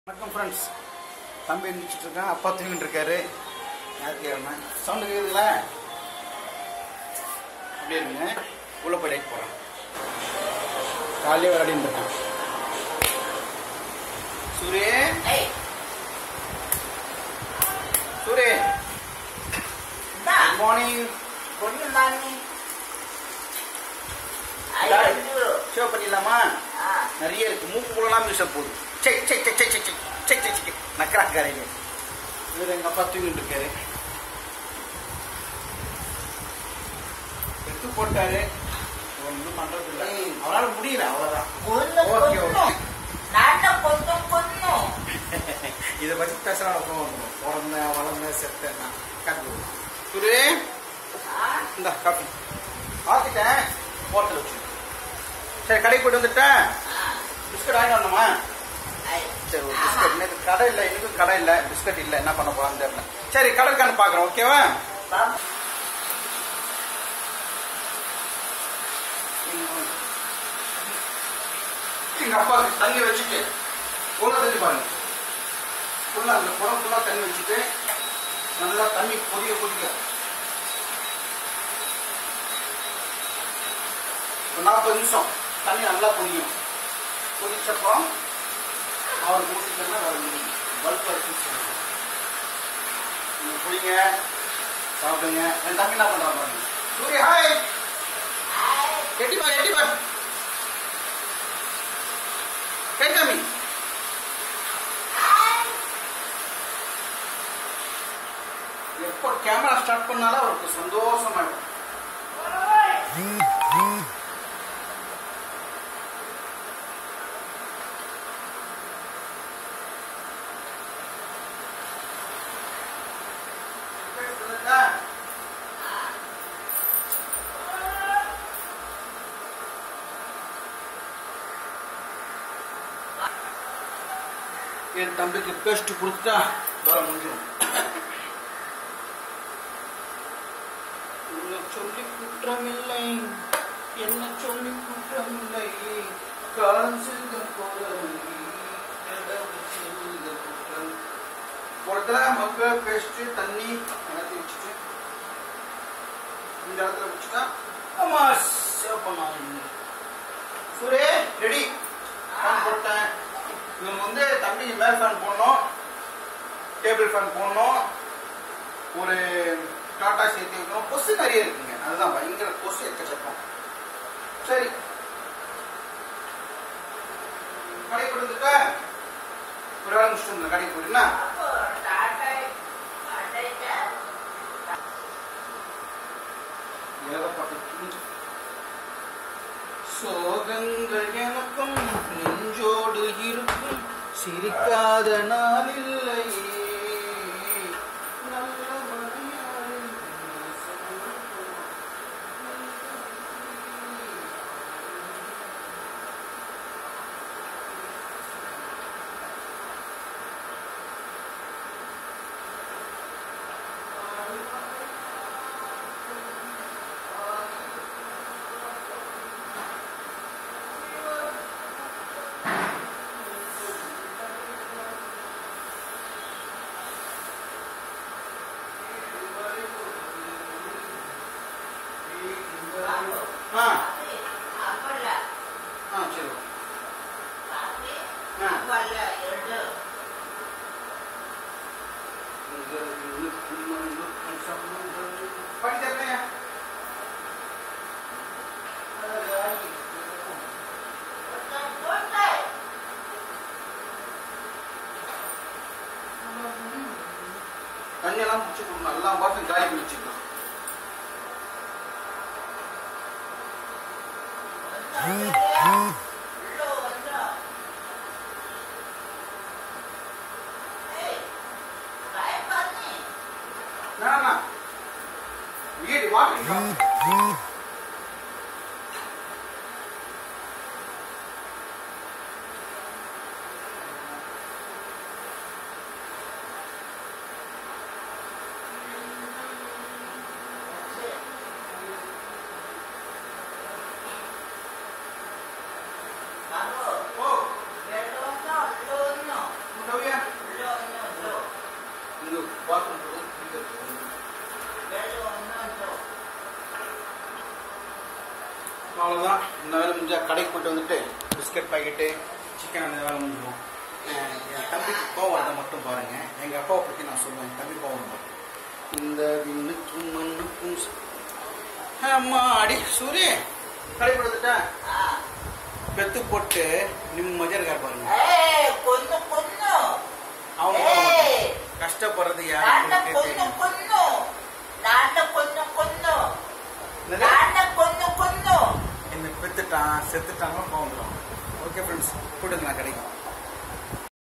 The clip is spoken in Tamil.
வணக்கம் ஃப்ரெண்ட்ஸ் தம்பி எழுந்திரிச்சிட்டு இருக்கான் அப்பா தூங்கிட்டு இருக்காரு ஞாயிற்றுக்கிழமை சவுண்டு கேட்குதுங்களா அப்படியே இருங்க உள்ள போய் லைட் போகிறேன் காலையே விளையாடின்னு இருக்கான் சூரிய சூரிய குட் மார்னிங் ஷோ பண்ணிடலாமா நிறைய இருக்கு மூக்கு மூலலாம் மியூச போகுது check check check check check check check check check நக்கரா கரையில இவர் எங்க அப்பா தூங்கிட்டு இருக்காரு எடுத்து போட்டாரு ஒன்றும் பண்றது இல்லை அவரால் முடியல அவ்வளோதான் ஓகே ஓகே இதை பத்தி பேசலாம் வந்துடும் பிறந்த வளர்ந்த செத்தேன்னா காப்பி குரு இந்த காப்பி பார்த்துட்டேன் போட்டில் வச்சு சரி கடைக்கு போயிட்டு வந்துட்டேன் பிஸ்கட் வாங்கிட்டு வரணுமா சரி ஒரு பிஸ்கட் இன்னைக்கு கடை இல்லை இன்னைக்கும் கடை இல்லை பிஸ்கட் இல்லை என்ன பண்ண போறான்னு தெரியல சரி கடற்கான பார்க்குறோம் ஓகேவா எங்க அப்பா தண்ணி வச்சுட்டு உள்ள தண்ணி பாருங்க ஃபுல்லா அந்த குடம் ஃபுல்லா தண்ணி வச்சுட்டு நல்லா தண்ணி கொதிக்க கொதிக்க ஒரு நாற்பது நிமிஷம் தண்ணி நல்லா கொதிக்கும் கொதிச்சப்பறம் அவர் மூச்சுக்கன்னா பல்ப் இருக்குன்னு சொல்லுங்க நீங்க குடிங்க சாப்பிடுங்க என் தம்பி என்ன பண்றான் பாருங்க சூரிய ஹாய் எட்டி பார் எட்டி பார் கை தம்பி எப்போ கேமரா ஸ்டார்ட் பண்ணாலும் அவருக்கு சந்தோஷமாயிடும் என் தம்பிக்கு பேஸ்ட் கொடுத்தா வர முடியும் உன்னை சொல்லி குற்றமில்லை என்ன சொல்லி குற்றமில்லை காலம் செய்த போதவில்லை கடவுள் செய்த குற்றம் ஒருத்தர மக்கள் பேஸ்ட் தண்ணி எல்லாத்தையும் வச்சுட்டு இந்த இடத்துல வச்சுட்டா ஆமா சேவ் பண்ணாங்க சூரே ரெடி ஃபேன் போட்டேன் இவங்க வந்து தம்பி மேல் ஃபேன் போடணும் டேபிள் ஃபேன் போடணும் ஒரு டாட்டா சேர்த்து வைக்கணும் கொசு நிறைய இருக்குங்க அதுதான் பயங்கர கொசு எக்கச்சக்கம் சரி கடை கொடுத்துட்டா ஒரு வேலை முடிச்சுட்டு கடை போயிட்டுனா ஏகப்பட்ட துணி சோகங்கள் எனக்கும் நெஞ்சோடு இருக்கும் சிரிக்காத நாளில்லையே நல்ல மழையாறு ஆ ஆ சரி படித்தேன் தண்ணியெல்லாம் பிடிச்சி கொடுக்கணும் எல்லாம் பார்த்து காலி பண்ணி வச்சுக்கலாம் வேணாண்ணா வீடு வாட்டர் ஓ கடைக்கு போயிட்டு வந்துட்டு பிஸ்கட் பாக்கெட்டு சிக்கன் அந்த வேலை முடிஞ்சிடும் அஹ் என் தம்பிக்கு கோவம் வரதை மட்டும் பாருங்க எங்க அப்பாவை பத்தி நான் சொல்லுவேன் என் தம்பி கோவம் வரும். இந்த விண்ணுக்கும் மண்ணுக்கும் ச- அம்மாடி சூரிய கடை கொடுத்துட்டேன் பெத்து போட்டு நிம்மதியா இருக்காரு பாருங்க ஏய், கொன்னு கொன்னு அவங்க ஏய். கஷ்டப்படுறது நான்ன யாருக்கு கொன்னு தெரியும் கொன்னு நான்ன கொன்னு கொன்னு என்னது? நான்ன கொன்னு கொன்னு என்ன பெத்துட்டான் செத்துட்டாங்க கோவம் வரும் ஓகே ஃப்ரெண்ட்ஸ் கூட்டுங்க நான் கிடைக்கும்